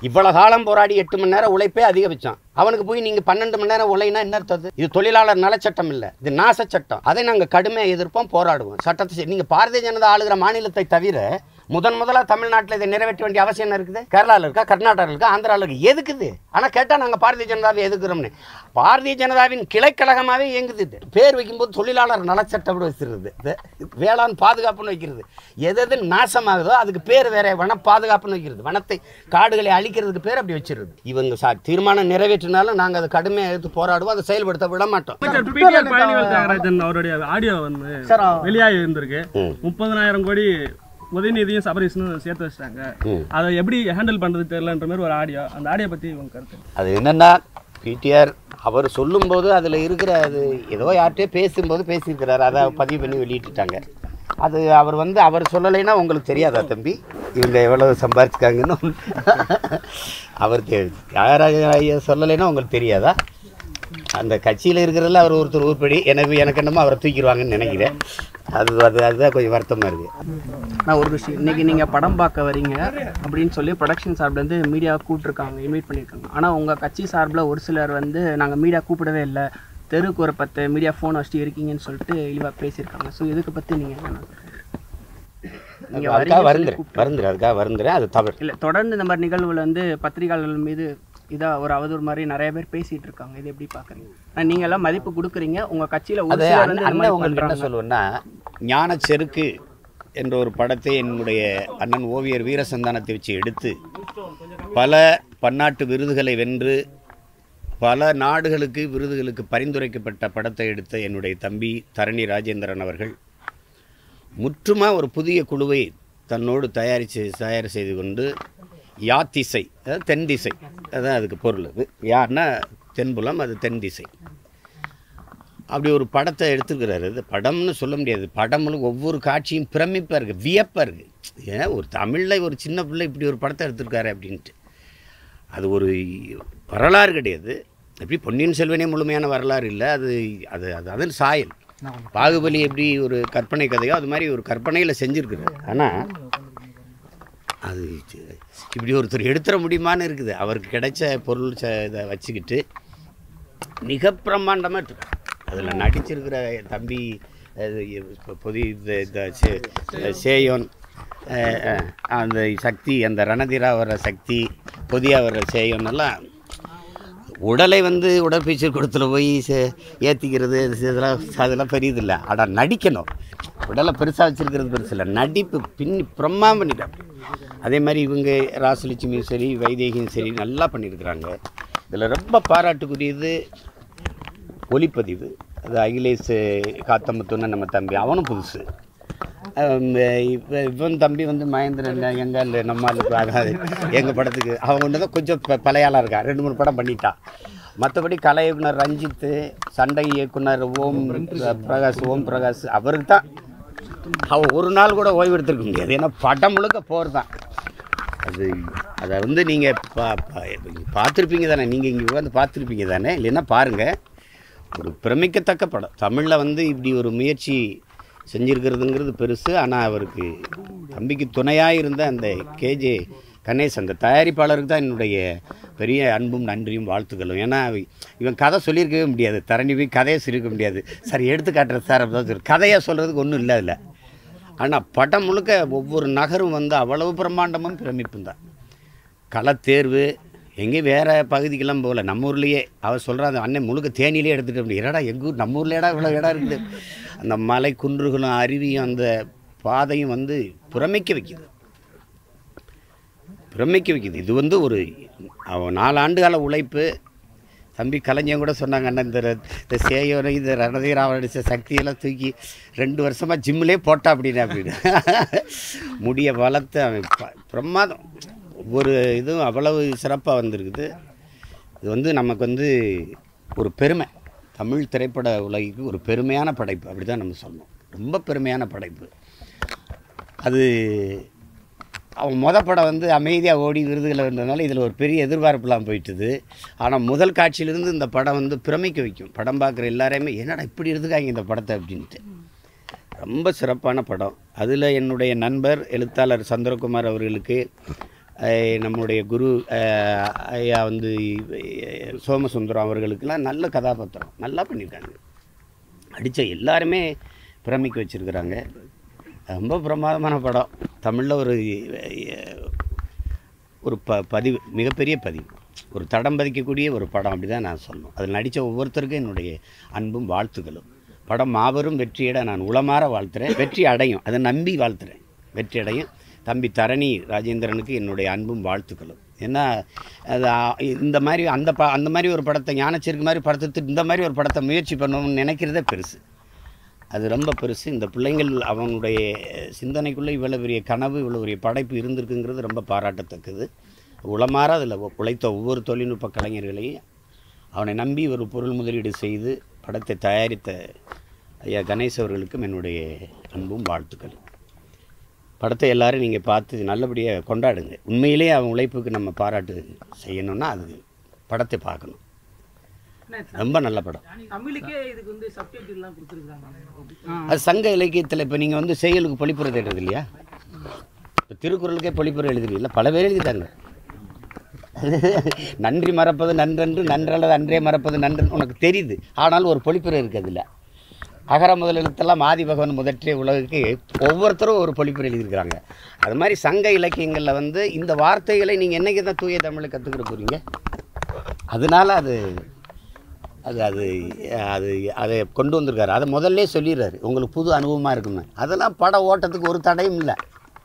இவ்வளோ காலம் போராடி எட்டு மணி நேரம் உழைப்பே அதிகபட்சம் அவனுக்கு போய் நீங்கள் பன்னெண்டு மணி நேரம் உழைனா என்ன அர்த்தம் இது தொழிலாளர் நலச்சட்டம் இல்லை இது நாச சட்டம் அதை நாங்கள் கடுமையாக எதிர்ப்போம் போராடுவோம் சட்டத்தை நீங்கள் பாரதிய ஜனதா ஆளுகிற மாநிலத்தை தவிர முதன் முதலாக தமிழ்நாட்டில் இதை நிறைவேற்ற வேண்டிய அவசியம் என்ன இருக்குது கேரளாவில் இருக்கா கர்நாடகாவில் இருக்கா ஆந்திராவில் இருக்கு எதுக்குது ஆனால் கேட்டால் நாங்கள் பாரதிய ஜனதாவை எதுக்குறோம்னு பாரதிய ஜனதாவின் கிளைக்கழகமாகவே இயங்குது இது பேர் வைக்கும்போது தொழிலாளர் நலச்சட்டம் வச்சிருது இது வேளாண் பாதுகாப்புன்னு வைக்கிறது எது எது நாசமாகுதோ அதுக்கு பேர் வேற வன பாதுகாப்புன்னு வைக்கிறது வனத்தை காடுகளை அழிக்கிறதுக்கு பேர் அப்படி வச்சிருது இவங்க சா தீர்மானம் நிறைவேற்றினாலும் நாங்கள் அதை கடுமையாக எடுத்து போராடுவோம் அதை செயல்படுத்த விட மாட்டோம் அமைச்சர் பிடிஆர் பழனிவேல் தியாகராஜன் அவருடைய ஆடியோ வந்து சார் வெளியாகி இருந்திருக்கு ம். முப்பதனாயிரம் கோடி உதயநிதியும் சபரீஷனும் சேர்த்து வச்சிட்டாங்க ம். அதை எப்படி ஹேண்டில் பண்றது தெரியலன்ற மாதிரி ஒரு ஆடியோ அந்த ஆடியோ பத்தி உங்க கருத்து அது என்னன்னா பிடிஆர் அவர் சொல்லும்போது அதில் இருக்கிற அது ஏதோ யார்கிட்டயோ பேசும்போது பேசியிருக்கிறார் அதை பதிவு பண்ணி வெளியிட்டுட்டாங்க அது அவர் வந்து அவர் சொல்லலைன்னா உங்களுக்கு தெரியாதா தம்பி இவங்க எவ்வளவு சம்பாதிச்சிருக்காங்கன்னு அவர் தெ- தியாகராஜ ஐயா சொல்லலைன்னா உங்களுக்கு தெரியாதா அந்த கட்சியில் இருக்கிறதுல அவர் ஒருத்தர் உருப்படி எனக்கு எனக்கு என்னமோ அவரை தூக்கிடுவாங்கன்னு நினைக்கிறேன் அது அது அதுதான் கொஞ்சம் வருத்தமாக இருக்குது நான் ஒரு விஷயம் இன்னைக்கு நீங்கள் படம் பார்க்க வரீங்க அப்படின்னு சொல்லி ப்ரொடக்ஷன் சார்பிலேருந்து மீடியா கூப்பிட்ருக்காங்க இன்வைட் பண்ணியிருக்காங்க ஆனால் உங்கள் கட்சி சார்பில் ஒரு சிலர் வந்து நாங்கள் மீடியா கூப்பிடவே இல்லை தெருக்கு ஒரு பத்து மீடியா ஃபோன் வச்சுட்டு இருக்கீங்கன்னு சொல்லிட்டு இழிவாக பேசியிருக்காங்க ஸோ இதுக்கு பற்றி நீங்கள் என்ன நீங்கள் அதுக்காக வருந்துறேன் வருந்துறேன் அதுக்காக வருந்துறேன் அது தவறு இல்லை தொடர்ந்து இந்த மாதிரி நிகழ்வுல வந்து பத்திரிகையாளர்கள் மீது இதாக ஒரு அவதூறு மாதிரி நிறைய பேர் பேசிட்டு இருக்காங்க இது எப்படி பார்க்குறீங்க ஆனால் நீங்கள் எல்லாம் மதிப்பு கொடுக்குறீங்க உங்கள் கட்சியில் ஒரு அது சிலர் அண்ணன் வந்து இந்த அண்ணன் மாதிரி உங்களுக்கு என்ன பண்றாங்க. சொல்லுவேன்னா ஞான செருக்கு என்ற ஒரு படத்தை என்னுடைய அண்ணன் ஓவியர் வீரசந்தானத்தை வச்சு எடுத்து பல பன்னாட்டு விருதுகளை வென்று பல நாடுகளுக்கு விருதுகளுக்கு பரிந்துரைக்கப்பட்ட படத்தை எடுத்த என்னுடைய தம்பி தரணி ராஜேந்திரன் அவர்கள் முற்றுமா ஒரு புதிய குழுவை தன்னோடு தயாரித்து தயார் செய்து கொண்டு யாத்திசை அதாவது தென் திசை அதான் அதுக்கு பொருள் அது யார்னா தென்புலம் அது தென் திசை அப்படி ஒரு படத்தை எடுத்துக்கிறாரு இது படம்னு சொல்ல முடியாது படம்னு ஒவ்வொரு காட்சியும் பிரமிப்பாக இருக்குது வியப்பாக இருக்குது ஏன் ஒரு தமிழில் ஒரு சின்ன பிள்ளை இப்படி ஒரு படத்தை எடுத்திருக்காரு அப்படின்ட்டு அது ஒரு வரலாறு கிடையாது எப்படி பொன்னியின் செல்வனே முழுமையான வரலாறு இல்லை அது அது அது அதன் சாயல் பாகுபலி எப்படி ஒரு கற்பனை கதையோ அது மாதிரி ஒரு கற்பனையில் செஞ்சுருக்குறாரு ஆனால் அது இது- இப்படி ஒருத்தர் எடுத்துட முடியுமான்னு இருக்குது அவருக்கு கிடைச்ச பொருள் ச இதை வச்சுக்கிட்டு மிக பிரம்மாண்டமாக இருக்கு அதில் நடிச்சிருக்கிற என் தம்பி அது இப்ப புதிய இந்த இந்த சே- சேயோன் அஹ், அஹ், அந்த சக்தி அந்த ரணதிரா வர சக்தி புதிய வர சேயோன் எல்லாம் உடலை வந்து உடற்பயிற்சி கூடத்தில் போய் ஏற்றிக்கிறது இதெல்லாம் அதெல்லாம் பெரியதில்லை ஆனால் நடிக்கணும் உடலை பெருசாக வச்சுருக்கிறது பெருசு இல்லை நடிப்பு பின்னி பிரம்மாம் பண்ணிட்டாங்க அதே மாதிரி இவங்க ராசலட்சுமியும் சரி வைதேகியும் சரி நல்லா பண்ணியிருக்கிறாங்க இதில் ரொம்ப பாராட்டுக்குரியது ஒளிப்பதிவு அது அகிலேஷ் காத்தமுத்துன்னு நம்ம தம்பி அவனும் புதுசு இப்போ இவன் தம்பி வந்து மகேந்திரன் எங்கள் நம்ம ஆளுக்கு ஆகாது எங்கள் படத்துக்கு அவங்க ஒன்று தான் கொஞ்சம் ப- பழைய ஆளாக இருக்கா ரெண்டு மூணு படம் பண்ணிட்டான் மற்றபடி கலை இயக்குனர் ரஞ்சித்து சண்டை இயக்குனர் ஓம் பிரகாஷ் ஓம் பிரகாஷ் அவருக்கு தான் அவன் ஒரு நாள் கூட ஓய்வு எடுத்திருக்க முடியாது ஏன்னா படம் முழுக்க போர் தான் அது அதை வந்து நீங்கள் பா பா- பார்த்துருப்பீங்க தானே நீங்கள் இங்கே வந்து பார்த்துருப்பீங்க தானே இல்லைன்னா பாருங்கள் ஒரு பிரமிக்கத்தக்க படம் தமிழில் வந்து இப்படி ஒரு முயற்சி செஞ்சுருக்கிறதுங்கிறது பெருசு ஆனால் அவருக்கு தம்பிக்கு துணையாக இருந்த அந்த கேஜே கணேஷ் அந்த தயாரிப்பாளருக்கு தான் என்னுடைய பெரிய அன்பும் நன்றியும் வாழ்த்துக்களும் ஏன்னா அவ- இவன் கதை சொல்லியிருக்கவே முடியாது தரணி போய் கதையை சொல்லியிருக்க முடியாது சார் எடுத்து காட்டுறது சார் அப்படி தான் சொல்லு கதையாக சொல்கிறதுக்கு ஒன்றும் இல்லை அதில் ஆனால் படம் முழுக்க ஒவ்வொரு நகரும் வந்து அவ்வளவு பிரம்மாண்டமும் பிரமிப்பும் தான் களத்தேர்வு எங்கேயும் வேறு பகுதிக்கெல்லாம் போகல நம்ம ஊர்லேயே அவர் சொல்கிறா அந்த அண்ணன் முழுக்க தேனியிலே எடுத்துகிட்டு அப்படி என்னடா எங்கள் ஊர் நம்ம ஊர்ல இடம் இவ்வளோ இடம் இருக்குது அந்த மலை குன்றுகளும் அருவியும் அந்த பாதையும் வந்து பிரமிக்க வைக்குது பிரமிக்க வைக்குது இது வந்து ஒரு அவன் நாலு ஆண்டு கால உழைப்பு தம்பி கலைஞன் கூட சொன்னாங்க அண்ணன் இந்த ர- இந்த சேயோனை இந்த ரணதீராவன் அடித்த சக்தியெல்லாம் தூக்கி ரெண்டு வருஷமாக ஜிம்மிலே போட்டா அப்படின்னு அப்படின்னு முடிய வளர்த்து அவன் ப- பிரமாதம் ஒவ்வொரு இதுவும் அவ்வளவு சிறப்பாக வந்திருக்குது இது வந்து நமக்கு வந்து ஒரு பெருமை தமிழ் திரைப்பட உலகிற்கு ஒரு பெருமையான படைப்பு அப்படி தான் நம்ம சொல்லணும் ரொம்ப பெருமையான படைப்பு அது அவன் மொத படம் வந்து அமைதியாக ஓடி விருதுகளை வந்ததுனால இதில் ஒரு பெரிய எதிர்பார்ப்புலாம் போயிட்டுது ஆனால் முதல் காட்சியிலிருந்து இந்த படம் வந்து பிரமிக்க வைக்கும் படம் பார்க்குற எல்லாரையுமே என்னடா இப்படி இருந்துக்காங்க இந்த படத்தை அப்படின்ட்டு ரொம்ப சிறப்பான படம் அதில் என்னுடைய நண்பர் எழுத்தாளர் சந்திரகுமார் அவர்களுக்கு அஹ், நம்முடைய குரு அஹ், ஐயா வந்து அஹ், சோமசுந்தரம் அவர்களுக்கெல்லாம் நல்ல கதாபாத்திரம் நல்லா பண்ணியிருக்காங்க அடித்த எல்லாருமே பிரமிக்க வச்சுருக்கிறாங்க ரொம்ப பிரமாதமான படம் தமிழில் ஒரு அஹ், ஒரு ப பதிவு மிகப்பெரிய பதிவு ஒரு தடம் பதிக்கக்கூடிய ஒரு படம் அப்படி தான் நான் சொல்லணும் அதில் நடித்த ஒவ்வொருத்தருக்கும் என்னுடைய அன்பும் வாழ்த்துக்களும் படம் மாபெரும் வெற்றியிட நான் உளமாற வாழ்த்துறேன் வெற்றி அடையும் அதை நம்பி வாழ்த்துறேன் வெற்றி அடையும் தம்பி தரணி ராஜேந்திரனுக்கு என்னுடைய அன்பும் வாழ்த்துக்களும் ஏன்னா அது ஆ- இந்த மாதிரி அந்த ப அந்த மாதிரி ஒரு படத்தை ஞானச்சிற்கு மாதிரி படத்தை இந்த மாதிரி ஒரு படத்தை முயற்சி பண்ணணும்னு நினைக்கிறதே பெருசு அது ரொம்ப பெருசு இந்த பிள்ளைங்கள் அவனுடைய சிந்தனைக்குள்ளே இவ்வளோ பெரிய கனவு இவ்வளோ பெரிய படைப்பு இருந்திருக்குங்கிறது ரொம்ப பாராட்டத்தக்கது உளமாற அதில் உழைத்த ஒவ்வொரு தொழில்நுட்ப கலைஞர்களையும் அவனை நம்பி ஒரு பொருள் முதலீடு செய்து படத்தை தயாரித்த ஐயா கணேஷ் அவர்களுக்கும் என்னுடைய அன்பும் வாழ்த்துக்கள் படத்தை எல்லாரும் நீங்கள் பார்த்து நல்லபடியாக கொண்டாடுங்க உண்மையிலேயே அவன் உழைப்புக்கு நம்ம பாராட்டு செய்யணும்னா அது படத்தை பார்க்கணும் ரொம்ப நல்ல படம் தமிழுக்கே இதுக்கு வந்து சப்டைட்டில்லாம் கொடுத்துருக்காங்க அது சங்க இலக்கியத்தில் இப்போ நீங்கள் வந்து செயலுக்கு பொழிப்புரை தேடுறது இல்லையா இப்போ திருக்குறளுக்கே பொழிப்புரை எழுதுறீங்களா பல பேர் எழுதிட்டாங்க நன்றி மறப்பது நன்றன்று நன்றல்லது அன்றே மறப்பது நன்று உனக்கு தெரியுது ஆனாலும் ஒரு பொழிப்புரை இருக்குது அதில் அகர முதல் எழுத்தெல்லாம் ஆதி பகவன் முதற்றே உலகுக்கு ஒவ்வொருத்தரும் ஒரு பொழிப்புரை எழுதியிருக்கிறாங்க அது மாதிரி சங்க இலக்கியங்களில் வந்து இந்த வார்த்தைகளை நீங்கள் என்னைக்கு தான் தூய தமிழை கற்றுக்கிற போகிறீங்க அதனால அது அது அது அது அதை கொண்டு வந்திருக்காரு அதை முதல்ல சொல்லிடுறாரு உங்களுக்கு புது அனுபவமாக இருக்குன்னு அதெல்லாம் பட ஓட்டத்துக்கு ஒரு தடையும் இல்லை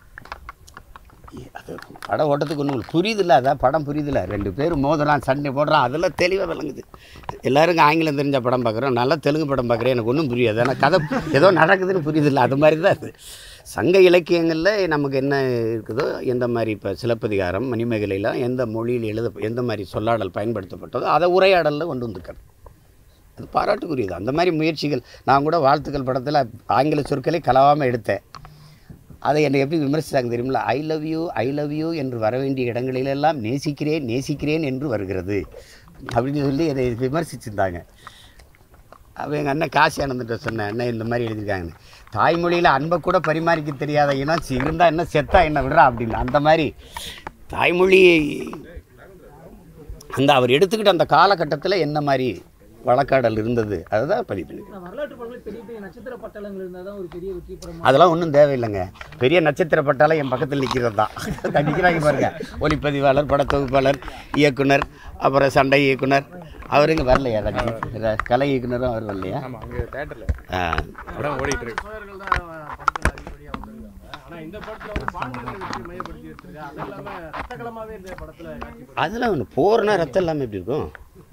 அது பட ஓட்டத்துக்கு ஒன்றும் புரியுதில்ல அதான் படம் புரியுதில்ல ரெண்டு பேரும் மோதுறான் சண்டை போடுறான் அதெல்லாம் தெளிவாக விளங்குது எல்லாருக்கும் ஆங்கிலம் தெரிஞ்ச படம் பார்க்குறோம் நல்லா தெலுங்கு படம் பார்க்குறேன் எனக்கு ஒன்றும் புரியாது ஆனால் கதை ஏதோ நடக்குதுன்னு புரியுதில்ல அது மாதிரி தான் அது சங்க இலக்கியங்களில் நமக்கு என்ன இருக்குதோ எந்த மாதிரி இப்போ சிலப்பதிகாரம் மணிமேகலையெல்லாம் எந்த மொழியில் எழுத எந்த மாதிரி சொல்லாடல் பயன்படுத்தப்பட்டதோ அதை உரையாடலில் கொண்டு வந்திருக்காரு அது பாராட்டுக்குரியது அந்த மாதிரி முயற்சிகள் நான் கூட வாழ்த்துக்கள் படத்தில் ஆங்கில சொற்களை கலவாமல் எடுத்தேன் அதை என்னை எப்படி விமர்சித்தாங்க தெரியுமில்ல I love you I love you என்று வர வேண்டிய இடங்களிலெல்லாம் நேசிக்கிறேன் நேசிக்கிறேன் என்று வருகிறது அப்படின்னு சொல்லி என்னை விமர்சிச்சிருந்தாங்க அப்போ எங்கள் அண்ணன் காசி ஆனந்திட்ட சொன்னேன் அண்ணன் இந்த மாதிரி எழுதியிருக்காங்கன்னு தாய்மொழியில் அன்பை கூட பரிமாறிக்க தெரியாத இனம் இருந்தால் என்ன செத்தா என்ன விடுறா அப்படின்னு அந்த மாதிரி தாய்மொழி அந்த அவர் எடுத்துக்கிட்ட அந்த காலகட்டத்தில் என்ன மாதிரி வழக்காடல் இருந்தது அதுதான் பதிவு பண்ணிருக்கேன். ஆனா வரலாற்று படங்கள் பெரிய பெரிய நட்சத்திர பட்டலங்கள் இருந்தால் தான் ஒரு பெரிய வெற்றி படம் அதெல்லாம் ஒன்றும் தேவையில்லைங்க பெரிய நட்சத்திர பட்டாலும் என் பக்கத்தில் நிற்கிறது தான் நிற்கிறாங்க பாருங்க ஒளிப்பதிவாளர் படத்தொகுப்பாளர் இயக்குனர் அப்புறம் சண்டை இயக்குனர் அவர் இங்கே வரலையா ரஜினி ர- கலை இயக்குனரும் அவர் வரலையா ஆமாம் அங்கே தேட்டரில் ஆ படம் ஓடிட்டு இருக்கு சோழர்கள் தான் படத்தில் அதிகப்படியாக வந்திருக்காங்க ஆனால் இந்த படத்தில் வந்து பாண்டியர்கள் வெற்றி மையப்படுத்தி எடுத்திருக்கு அது இல்லாமல் ரத்தகலமாகவே இந்த படத்தில் காட்சி அதெல்லாம் ஒன்று போர்னா ரத்தம் இல்லாமல் எப்படி இருக்கும்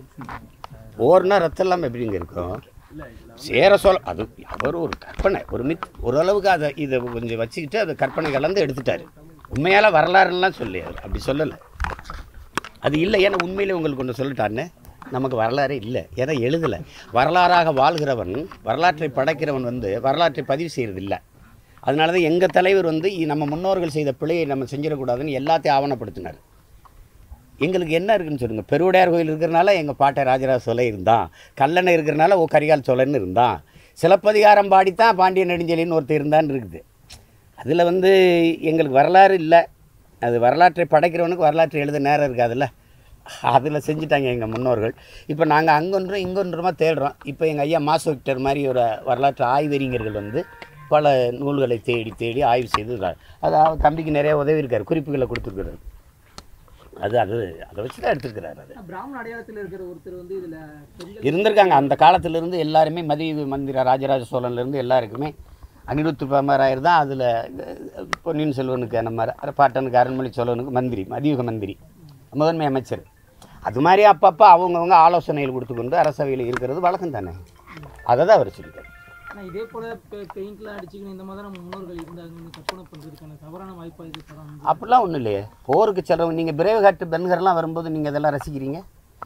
போர்னா ரத்தம் இல்லாமல் எப்படிங்க இருக்கும் சேர சோழ அது அவர் ஒரு கற்பனை ஒரு மித் ஓரளவுக்கு அதை இதை கொஞ்சம் வச்சுக்கிட்டு அதை கற்பனை கலந்து எடுத்துட்டார் உண்மையால வரலாறுலாம் சொல்லி அவர் அப்படி சொல்லலை அது இல்லை ஏன்னா உண்மையிலே உங்களுக்கு ஒன்று சொல்லிட்டான்னு நமக்கு வரலாறே இல்லை ஏன்னா எழுதலை வரலாறாக வாழ்கிறவன் வரலாற்றை படைக்கிறவன் வந்து வரலாற்றை பதிவு செய்கிறது இல்லை அதனால தான் எங்கள் தலைவர் வந்து இ- நம்ம முன்னோர்கள் செய்த பிழையை நம்ம செஞ்சிடக்கூடாதுன்னு எல்லாத்தையும் ஆவணப்படுத்தினார் எங்களுக்கு என்ன இருக்குன்னு சொல்லுங்கள் பெருவுடையார் கோயில் இருக்கிறனால எங்கள் பாட்டை ராஜராஜ சோலை இருந்தான் கல்லணை இருக்கிறனால ஓ கரிகால் சோழன் இருந்தான் சிலப்பதிகாரம் பாடித்தான் பாண்டிய நெடுஞ்செலின்னு ஒருத்தர் இருந்தான்னு இருக்குது அதில் வந்து எங்களுக்கு வரலாறு இல்லை அது வரலாற்றை படைக்கிறவனுக்கு வரலாற்றை எழுத நேரம் இருக்காதுல்ல அதில் செஞ்சுட்டாங்க எங்கள் முன்னோர்கள் இப்போ நாங்கள் அங்கொன்றும் இங்கொன்றுமா தேடுறோம் இப்போ எங்கள் ஐயா மாசு விக்டர் மாதிரி ஒரு வரலாற்று ஆய்வறிஞர்கள் வந்து பல நூல்களை தேடி தேடி ஆய்வு செய்து இருக்காரு. அது அவர் தம்பிக்கு நிறைய உதவி இருக்கார் குறிப்புகளை கொடுத்துருக்காரு அது அது அதை வச்சு தான் எடுத்துருக்கிறார் அது பிராமண அடையாளத்தில் இருக்கிற ஒருத்தர் வந்து இதுல பெண்கள் இருந்திருக்காங்க அந்த காலத்திலிருந்து எல்லாருமே மதிய மந்திர ராஜராஜ சோழன்லேருந்து எல்லாருக்குமே அனிருத்து பமராயர் தான் அதில் பொன்னியின் செல்வனுக்கு நம்ம ர- பாட்டனுக்கு அருண்மொழி சோழனுக்கு மந்திரி மதியுக மந்திரி முதன்மை அமைச்சர் அது மாதிரி அப்பப்போ அவங்கவுங்க ஆலோசனைகள் கொடுத்துக்கொண்டு அரசவையில் இருக்கிறது வழக்கம் தானே அதை தான் அவர் சொல்லியிருக்காரு ஆனா இதே போல பெயிண்ட்லாம் அடிச்சுக்கணும் இந்த மாதிரி நம்ம முன்னோர்கள் இருந்தாங்கன்னு கற்பனை பண்றதுக்கான தவறான வாய்ப்பா இது படம் வந்து அப்படிலாம் ஒன்றும் இல்லையே போருக்கு செல்றவங்க நீங்கள் பிரேவ் காட்டு பெண்கர்லாம் வரும்போது நீங்கள் இதெல்லாம் ரசிக்கிறீங்க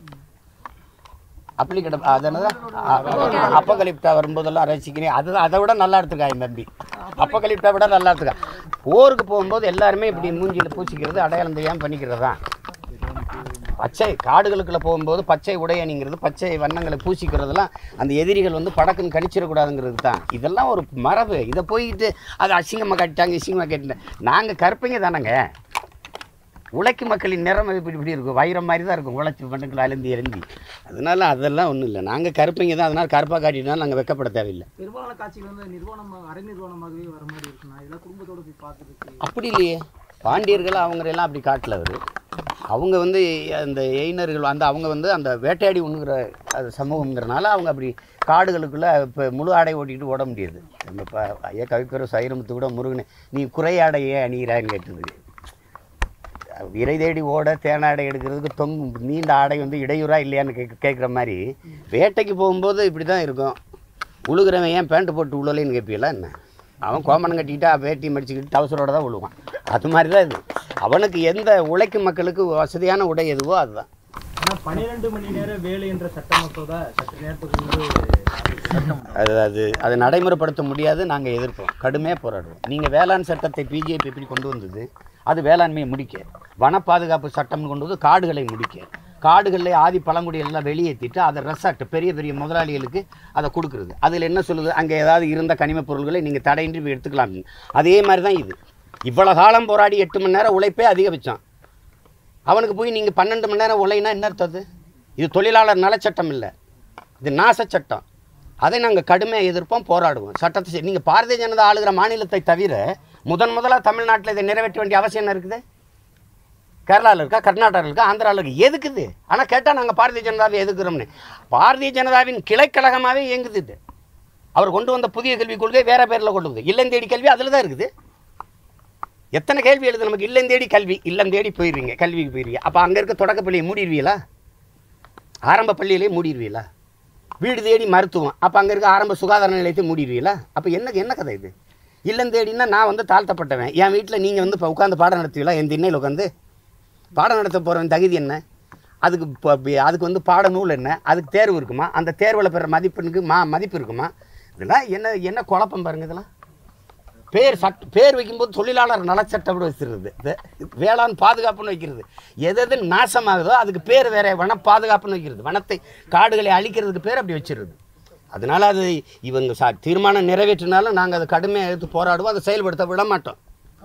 அப்படி கிட அதனால அப்பகலிப்டா வரும்போதெல்லாம் ரசிக்கிறீங்க அது அதை விட நல்லா எடுத்துக்கா என் தம்பி அப்பகலிப்டா விட நல்லா எடுத்துக்கா போருக்கு போகும்போது எல்லாருமே இப்படி மூஞ்சியில் பூசிக்கிறது அடையாளம் தெரியாமல் பண்ணிக்கிறது தான் பச்சை காடுகளுக்குள்ள போகும்போது பச்சை உடை அணிங்கிறது பச்சை வண்ணங்களை பூசிக்கிறதெல்லாம் அந்த எதிரிகள் வந்து படக்குன்னு கணிச்சிடக்கூடாதுங்கிறது தான் இதெல்லாம் ஒரு மரபு இதை போய்கிட்டு அதை அசிங்கமாக கட்டிட்டாங்க இசிங்கமாக கட்டிட்டேன் நாங்கள் கற்பைங்க தானேங்க உழைக்கும் மக்களின் நிறம் இப்படி இப்படி இருக்கும் வைரம் மாதிரி தான் இருக்கும் உழைச்சி பண்ணுங்கள் அழுந்தி எழுந்தி அதனால அதெல்லாம் ஒன்றும் இல்லை நாங்கள் கருப்பைங்க தான் அதனால் கருப்பாக காட்டினாலும் நாங்கள் வெக்கப்பட தேவையில்லை பெரும்பாலான காட்சிகள் வந்து நிர்வாணமாக அரை நிர்வாணமாகவே வர மாதிரி இருக்குண்ணா இதெல்லாம் குடும்பத்தோட போய் பார்க்கறதுக்கு அப்படி இல்லையே பாண்டியர்கள் அவங்களெல்லாம் அப்படி காட்டல அவர் அவங்க வந்து அந்த எயினர்கள் வந்து அவங்க வந்து அந்த வேட்டையாடி உண்ணுகிற அது சமூகங்கிறனால அவங்க அப்படி காடுகளுக்குள்ளே இப்போ முழு ஆடை ஓட்டிக்கிட்டு ஓட முடியாது நம்ம இப்போ ஐயா கவிப்பெற சைரமுத்து கூட முருகனை நீ குறையாடையே அணிகிறான்னு கேட்டது இறை தேடி ஓட தேனாடை எடுக்கிறதுக்கு தொங்கு நீண்ட ஆடை வந்து இடையூறா இல்லையான்னு கேட்க கேட்குற மாதிரி வேட்டைக்கு போகும்போது இப்படி தான் இருக்கும் உழுகிறவன் ஏன் பேண்ட் போட்டு உழலைன்னு கேட்பீங்களா என்ன அவன் கோமணம் கட்டிக்கிட்டா வேட்டி மடிச்சுக்கிட்டு டவுசரோட தான் விழுவான் அது மாதிரி தான் இது அவனுக்கு எந்த உழைக்கும் மக்களுக்கு வசதியான உடை எதுவோ அதுதான் ஆனால் பன்னிரெண்டு மணி நேர வேலை என்ற சட்ட மசோதா சற்று நேரத்துக்கு முன்பு சட்டம் அது அது அதை நடைமுறைப்படுத்த முடியாது நாங்கள் எதிர்ப்போம் கடுமையாக போராடுவோம் நீங்கள் வேளாண் சட்டத்தை பிஜேபி எப்படி கொண்டு வந்தது அது வேளாண்மையை முடிக்க வன பாதுகாப்பு சட்டம்னு கொண்டு வந்து காடுகளை முடிக்க காடுகளில் ஆதி பழங்குடியெல்லாம் வெளியேற்றிட்டு அதை ரெசார்ட் பெரிய பெரிய முதலாளிகளுக்கு அதை கொடுக்குறது அதில் என்ன சொல்லுது அங்கே ஏதாவது இருந்த கனிமப் பொருள்களை நீங்கள் தடையின்றி போய் எடுத்துக்கலாம் அதே மாதிரி தான் இது இவ்வளோ காலம் போராடி எட்டு மணி நேரம் உழைப்பே அதிகபட்சம் அவனுக்கு போய் நீங்கள் பன்னெண்டு மணி நேரம் உழைனா என்ன அர்த்தம் அது இது தொழிலாளர் நலச்சட்டம் இல்லை இது நாச சட்டம் அதை நாங்கள் கடுமையாக எதிர்ப்போம் போராடுவோம் சட்டத்தை நீங்கள் பாரதிய ஜனதா ஆளுகிற மாநிலத்தை தவிர முதன் முதலாக தமிழ்நாட்டில் இதை நிறைவேற்ற வேண்டிய அவசியம் என்ன இருக்குது கேரளாவில் இருக்கா கர்நாடகாவில் இருக்கா ஆந்திராவில் இருக்கு எதுக்குது ஆனால் கேட்டால் நாங்கள் பாரதிய ஜனதாவை எதுக்குறோம்னு பாரதிய ஜனதாவின் கிளைக்கழகமாகவே இயங்குது இது அவர் கொண்டு வந்த புதிய கல்விக் கொள்கை வேற பேரில் கொண்டு வந்து இல்லம் தேடி கல்வி அதில் தான் இருக்குது எத்தனை கேள்வி எழுது நமக்கு இல்லம் தேடி கல்வி இல்லம் தேடி போயிடுவீங்க கல்விக்கு போயிடுவீங்க அப்போ அங்கே இருக்க தொடக்கப்பள்ளியை மூடிடுவீங்களா ஆரம்ப பள்ளியிலே மூடிடுவீங்களா வீடு தேடி மருத்துவம் அப்போ அங்கே இருக்க ஆரம்ப சுகாதார நிலையத்தை மூடிடுவீங்களா அப்போ என்ன என்ன கதை இது இல்லம் தேடினா நான் வந்து தாழ்த்தப்பட்டவன் என் வீட்டில் நீங்கள் வந்து இப்போ உட்காந்து பாடம் நடத்துவீங்களா என் திண்ணையில் உட்காந்து பாடம் நடத்த போகிறவன் தகுதி என்ன அதுக்கு இப்போ பி- அதுக்கு வந்து பாடநூல் என்ன அதுக்கு தேர்வு இருக்குமா அந்த தேர்வில் பெற மதிப்பெண்ணுக்கு மா மதிப்பு இருக்குமா இதெல்லாம் என்ன என்ன குழப்பம் பாருங்க இதெல்லாம் பேர் சட் பேர் வைக்கும்போது தொழிலாளர் நலச்சட்டம் வச்சிருது இது வேளாண் பாதுகாப்புன்னு வைக்கிறது எது எது நாசமாகுதோ அதுக்கு பேர் வேற வன பாதுகாப்புன்னு வைக்கிறது வனத்தை காடுகளை அழிக்கிறதுக்கு பேர் அப்படி வச்சிருது அதனால அது இவங்க சா தீர்மானம் நிறைவேற்றினாலும் நாங்கள் அதை கடுமையாக எடுத்து போராடுவோம் அதை செயல்படுத்த விட மாட்டோம்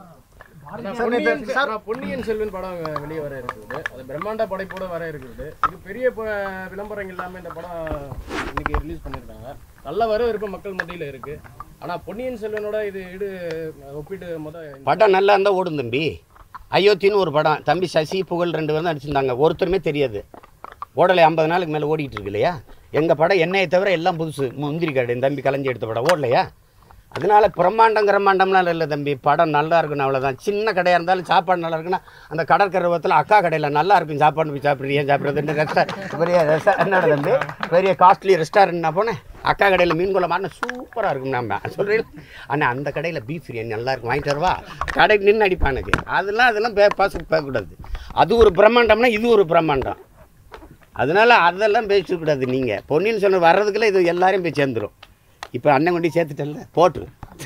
பொன்னியின் செ- பொன்னியின் செல்வன் படம் வெ- வெளியே வர இருக்குது அது பிரம்மாண்ட படைப்போட வர இருக்குது இது பெரிய ப- விளம்பரம் இல்லாம இந்த படம் இன்னைக்கு ரிலீஸ் பண்ணியிருக்காங்க நல்ல வரவேற்பு மக்கள் மத்தியில இருக்கு ஆனா பொன்னியின் செல்வனோட இது இடு ஒப்பிட்டு முத படம் நல்லா இருந்தால் ஓடும் தம்பி அயோத்தின்னு ஒரு படம் தம்பி சசி புகழ் ரெண்டு பேரும் தான் நடிச்சிருந்தாங்க ஒருத்தருமே தெரியாது ஓடலை ஐம்பது நாளுக்கு மேலே ஓடிட்டு இருக்கு இல்லையா எங்கள் படம் என்னையை தவிர எல்லாம் புதுசு முந்திரி கடை என் தம்பி கலைஞ்சி எடுத்த படம் ஓடலையா அதனால பிரம்மாண்டம் பிரம்மாண்டம்லாம் இல்லை தம்பி படம் நல்லா இருக்கணும் அவ்வளோதான் சின்ன கடையாக இருந்தாலும் சாப்பாடு நல்லா இருக்குன்னா அந்த கடற்கரை ஓரத்தில் அக்கா கடையில் நல்லா இருக்கும் சாப்பாடு போய் சாப்பிட்றீங்க சாப்பிட்றது ரெஸ்டா பெரிய ரெஸ்டா என்னோட தம்பி பெரிய காஸ்ட்லி ரெஸ்டாரண்ட் நான் போனேன் அக்கா கடையில் மீன் குழம்பு ஆனால் சூப்பராக இருக்கும் நம்ம சொல்கிறீங்க ஆனால் அந்த கடையில் பீஃப் பிரியாணி நல்லா இருக்கும் வாங்கிட்டு வரவா கடை நின்று அடிப்பானுக்கு அதெல்லாம் அதெல்லாம் பே பாச பேசக்கூடாது அது ஒரு பிரம்மாண்டம்னா இது ஒரு பிரம்மாண்டம் அதனால அதெல்லாம் பேசக்கூடாது நீங்கள் பொன்னியின் செல்வன் வர்றதுக்குள்ள இது எல்லாரையும் போய் சேர்ந்துரும் இப்போ அண்ணன் கொண்டு சேர்த்துட்டல போட்டு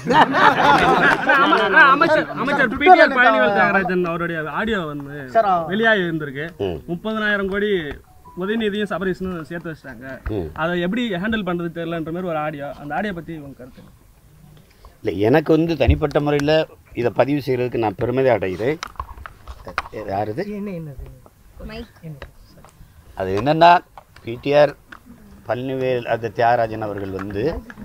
அமைச்சர் அமைச்சர் பிடிஆர் பழனிவேல் தியாகராஜன் அவருடைய ஆடியோ வந்து சார் வெளியாகி இருந்திருக்கு ம். முப்பதனாயிரம் கோடி உதயநிதியும் சபரீஷனும் சேர்த்து வச்சிட்டாங்க ம். அதை எப்படி ஹேண்டில் பண்றது தெரியலன்ற மாதிரி ஒரு ஆடியோ அந்த ஆடியோ பத்தி உங்க கருத்து என்ன? இல்லை எனக்கு வந்து தனிப்பட்ட முறையில் இதை பதிவு செய்கிறதுக்கு நான் பெருமிதம் அடைகிறேன் யார் இது அது என்னென்னா பிடிஆர் பழனிவேல் அது தியாகராஜன் அவர்கள் வந்து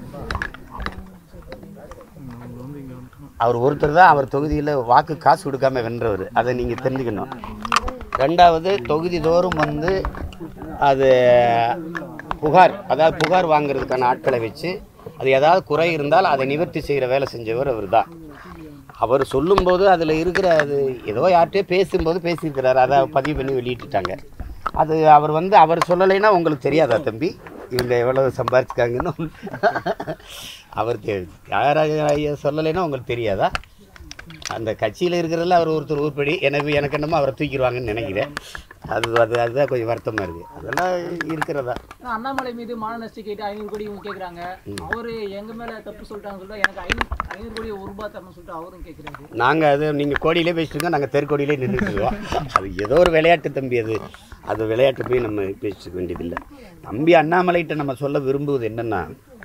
அவர் ஒருத்தர் தான் அவர் தொகுதியில் வாக்கு காசு கொடுக்காம வென்றவர் அதை நீங்கள் தெரிஞ்சுக்கணும் ரெண்டாவது தொகுதி தோறும் வந்து அது புகார் அதாவது புகார் வாங்குறதுக்கான ஆட்களை வச்சு அது ஏதாவது குறை இருந்தால் அதை நிவர்த்தி செய்கிற வேலை செஞ்சவர் அவர் தான் அவர் சொல்லும்போது அதில் இருக்கிற அது ஏதோ யார்கிட்டயோ பேசும்போது பேசியிருக்கிறாரு அதை பதிவு பண்ணி வெளியிட்டுட்டாங்க அது அவர் வந்து அவர் சொல்லலைன்னா உங்களுக்கு தெரியாதா தம்பி இவங்க எவ்வளவு சம்பாதிச்சிருக்காங்கன்னு அவர் தெ- தியாகராஜ ஐயா சொல்லலைன்னா உங்களுக்கு தெரியாதா அந்த கட்சியில் இருக்கிறதுல அவர் ஒருத்தர் உருப்படி எனக்கு எனக்கு என்னமோ அவரை தூக்கிடுவாங்கன்னு நினைக்கிறேன் அது அது அதுதான் கொஞ்சம் வருத்தமாக இருக்குது அதெல்லாம் இருக்கிறதா ஆனா அண்ணாமலை மீது மான நஷ்டி கேட்டு ஐநூறு கோடி இவங்க கேக்குறாங்க அவரு எங்க மேல தப்பு சொல்லிட்டாங்க சொல்லிட்டு எனக்கு ஐநூறு ஐநூறு கோடி ஒரு ரூபாய் தரணும்னு சொல்லிட்டு அவரும் கேக்குறாரு நாங்கள் அது நீங்கள் கோடியிலே பேசிட்டு இருக்கோம் நாங்கள் தெருக்கோடியிலே நின்றுட்டுருக்கோம் அது ஏதோ ஒரு விளையாட்டு தம்பி அது அது விளையாட்டு போய் நம்ம பேசிக்க வேண்டியதில்லை தம்பி அண்ணாமலைகிட்ட நம்ம சொல்ல விரும்புவது என்னென்னா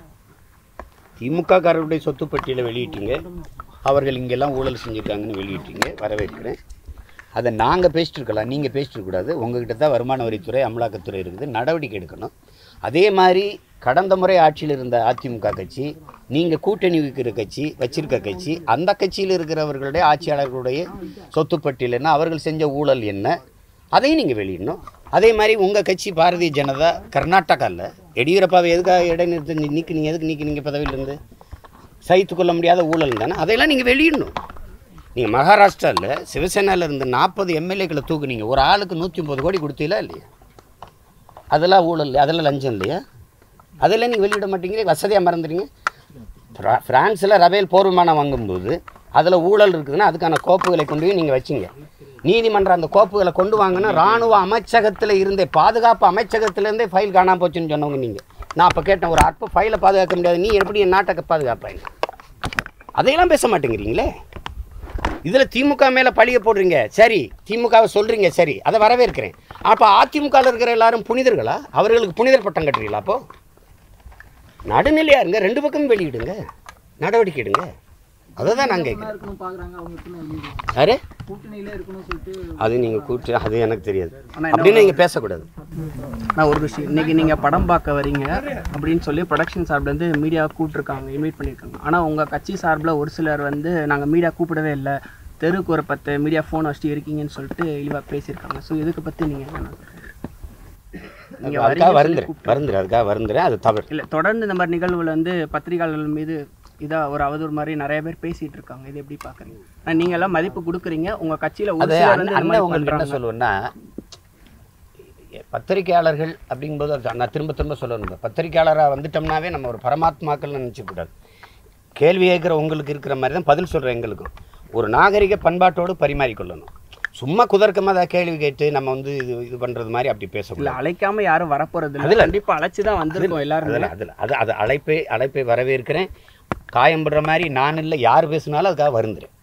திமுக காரருடைய சொத்து பட்டியலை வெளியிட்டீங்க அவர்கள் இங்கெல்லாம் ஊழல் செஞ்சுருக்காங்கன்னு வெளியிட்டீங்க வரவேற்கிறேன் அதை நாங்கள் பேசிட்டு இருக்கலாம் நீங்கள் பேசிட்டு இருக்கக்கூடாது உங்ககிட்ட தான் வருமான வரித்துறை அமலாக்கத்துறை இருக்குது நடவடிக்கை எடுக்கணும் அதே மாதிரி கடந்த முறை ஆட்சியில் இருந்த அதிமுக கட்சி நீங்கள் கூட்டணி வைக்கிற கட்சி வச்சிருக்க கட்சி அந்த கட்சியில் இருக்கிறவர்களுடைய ஆட்சியாளர்களுடைய சொத்து பட்டியல் என்ன அவர்கள் செஞ்ச ஊழல் என்ன அதையும் நீங்கள் வெளியிடணும் அதே மாதிரி உங்கள் கட்சி பாரதிய ஜனதா கர்நாடகாவில் எடியூரப்பாவை எதுக்காக இடைநிறுத்த நீக்கி நீங்கள் எதுக்கு நீக்கினீங்க பதவியிலேருந்து சகித்து கொள்ள முடியாத ஊழல் தானே அதையெல்லாம் நீங்கள் வெளியிடணும் நீங்கள் மகாராஷ்டிராவில் சிவசேனாவில் இருந்து நாற்பது எம்எல்ஏக்களை தூக்குனீங்க ஒரு ஆளுக்கு நூற்றி ஒம்பது கோடி கொடுத்தீங்களா இல்லையா அதெல்லாம் ஊழல் இல்லையா அதெல்லாம் லஞ்சம் இல்லையா அதெல்லாம் நீங்கள் வெளியிட மாட்டேங்கிறீங்க வசதியாக மறந்துடுங்க ஃப்ரா- பிரான்ஸில் ரபேல் போர் விமானம் வாங்கும்போது அதில் ஊழல் இருக்குதுன்னா அதுக்கான கோப்புகளை கொண்டு போய் நீங்கள் வச்சிங்க நீதிமன்றம் அந்த கோப்புகளை கொண்டு வாங்கினா ராணுவ அமைச்சகத்தில் இருந்தே பாதுகாப்பு அமைச்சகத்திலேருந்தே ஃபைல் காணாம போச்சுன்னு சொன்னவங்க நீங்கள் நான் அப்போ கேட்டேன் ஒரு அற்ப ஃபைலை பாதுகாக்க முடியாது நீ எப்படி என் நாட்டை பாதுகாப்பாங்க அதையெல்லாம் பேச மாட்டேங்கிறீங்களே இதில் திமுக மேலே பழிய போடுறீங்க சரி திமுகவை சொல்கிறீங்க சரி அதை வரவேற்கிறேன் அப்போ அதிமுகவில் இருக்கிற எல்லாரும் புனிதர்களா அவர்களுக்கு புனிதர் பட்டம் கட்டுறீங்களா அப்போ நடுநிலையா இருங்க ரெண்டு பக்கமும் வெளியிடுங்க நடவடிக்கை எடுங்க அதை தான் நான் கேட்குறேன் இருக்கணும் பாக்குறாங்க அவங்க எப்படின்னா வெளியிடுவாங்க. யாரு கூட்டணியில இருக்கணும்னு சொல்லிட்டு அது நீங்கள் கூட்டு அது எனக்கு தெரியாது ஆனா என்ன அப்படின்னு நீங்கள் பேசக்கூடாது நான் ஒரு விஷயம் இன்னைக்கு நீங்கள் படம் பார்க்க வரீங்க அப்படின்னு சொல்லி ப்ரொடக்ஷன் சார்பிலேருந்து மீடியா கூப்பிட்ருக்காங்க இன்வைட் பண்ணியிருக்காங்க ஆனால் உங்கள் கட்சி சார்பில் ஒரு சிலர் வந்து நாங்கள் மீடியா கூப்பிடவே இல்லை தெருக்கு ஒரு பத்து மீடியா ஃபோன் வச்சுட்டு இருக்கீங்கன்னு சொல்லிட்டு இழிவாக பேசியிருக்காங்க ஸோ இதுக்கு பற்றி நீங்கள் என்ன நீங்கள் அதுக்காக வருந்துறேன் வருந்துறேன் அதுக்காக வருந்துறேன் அது தவறு இல்லை தொடர்ந்து இந்த மாதிரி நிகழ்வுல வந்து பத்திரிகையாளர்கள் மீது இதாக ஒரு அவதூறு மாதிரி நிறைய பேர் பேசிட்டு இருக்காங்க இது எப்படி பார்க்குறீங்க நீங்கள் எல்லாம் மதிப்பு கொடுக்குறீங்க உங்கள் கட்சியில் ஒரு அது சிலர் அண்ணன் வந்து இந்த அண்ணன் மாதிரி உங்களுக்கு என்ன பண்றாங்க. சொல்லுவேன்னா பத்திரிகையாளர்கள் அப்படிங்கும்போது அது நான் திரும்ப திரும்ப சொல்லணும் பத்திரிகையாளராக வந்துட்டோம்னாவே நம்ம ஒரு பரமாத்மாக்கள் நினச்சக்கூடாது கேள்வி கேட்குற உங்களுக்கு இருக்கிற மாதிரி தான் பதில் சொல்கிற எங்களுக்கும் ஒரு நாகரிக பண்பாட்டோடு பரிமாறிக்கொள்ளணும் சும்மா குதர்க்கமாக அதை கேள்வி கேட்டு நம்ம வந்து இது இது பண்ணுறது மாதிரி அப்படி இல்ல பேசக்கூடாது அழைக்காம யாரும் வரப்போறது இல்லை அதுல- கண்டிப்பா அழைச்சு தான் வந்திருக்கோம் எல்லாருமே அதில் அதில் அது அது அழைப்பை அழைப்பை வரவேற்கிறேன் காயம்படுற மாதிரி நான் இல்லை யார் பேசினாலும் அதுக்காக வருந்துறேன்